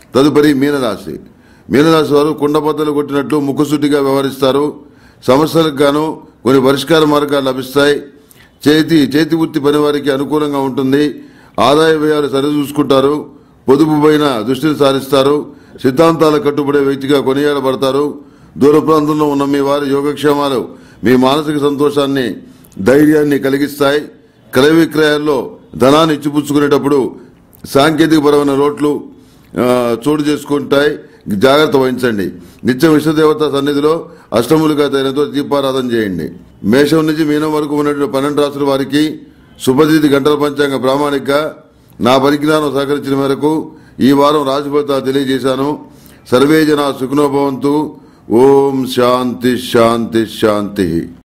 తదుపరి మీనరాశి మీనరాశి వారు కుండబద్దలు కొట్టినట్లు ముక్కుసూటిగా వ్యవహరిస్తారు సమస్యలకు గాను కొన్ని పరిష్కార మార్గాలు లభిస్తాయి చేతి చేతి వృత్తి పని వారికి అనుకూలంగా ఉంటుంది ఆదాయ వ్యయాలు సరిచూసుకుంటారు పొదుపు పైన దృష్టిని సారిస్తారు సిద్ధాంతాల కట్టుబడే వ్యక్తిగా కొనియాడబడతారు దూర ప్రాంతంలో ఉన్న మీ వారి యోగక్షేమాలు మీ మానసిక సంతోషాన్ని ధైర్యాన్ని కలిగిస్తాయి క్రయ విక్రయాల్లో ధనాన్ని ఇచ్చిపుచ్చుకునేటప్పుడు సాంకేతికపరమైన లోట్లు ఆ, చోటు చేసుకుంటాయి జాగ్రత్త వహించండి నిత్యం విశ్వదేవత సన్నిధిలో అష్టములుగా తగినతో దీపారాధన చేయండి మేషం నుంచి మీనం వరకు ఉన్నటువంటి పన్నెండు రాసుల వారికి శుభతిథి గంటల పంచాంగ ప్రామాణిక నా పరిజ్ఞానం సహకరించిన మేరకు ఈ వారం రాశి ఫలితాలు తెలియజేశాను సర్వే జన సుఖనోభవంతు ఓం శాంతి శాంతి శాంతి